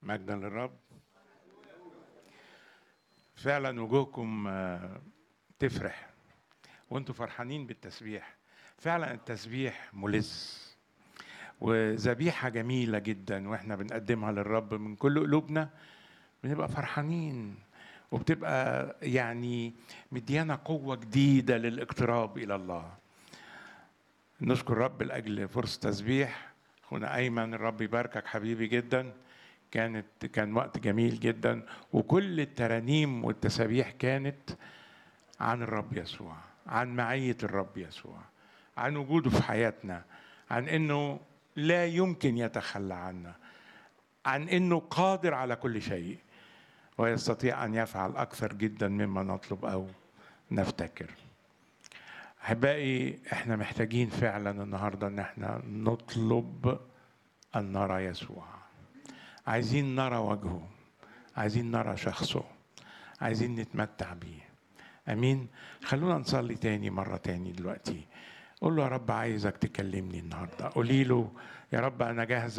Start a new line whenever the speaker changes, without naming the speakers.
مجدا للرب فعلا وجوهكم آه، تفرح وانتوا فرحانين بالتسبيح فعلا التسبيح ملذ وذبيحة جميلة جدا واحنا بنقدمها للرب من كل قلوبنا بنبقى فرحانين وبتبقى يعني مديانا قوة جديدة للاقتراب إلى الله نشكر رب لأجل فرصة تسبيح أخونا أيمن الرب يباركك حبيبي جدا كانت كان وقت جميل جدا وكل الترانيم والتسابيح كانت عن الرب يسوع عن معية الرب يسوع عن وجوده في حياتنا عن انه لا يمكن يتخلى عنا عن انه قادر على كل شيء ويستطيع ان يفعل اكثر جدا مما نطلب او نفتكر احبائي احنا محتاجين فعلا النهارده ان احنا نطلب ان نرى يسوع عايزين نرى وجهه عايزين نرى شخصه عايزين نتمتع بيه امين خلونا نصلي تاني مره تاني دلوقتي قول له يا رب عايزك تكلمني النهارده قولي له يا رب انا جاهزه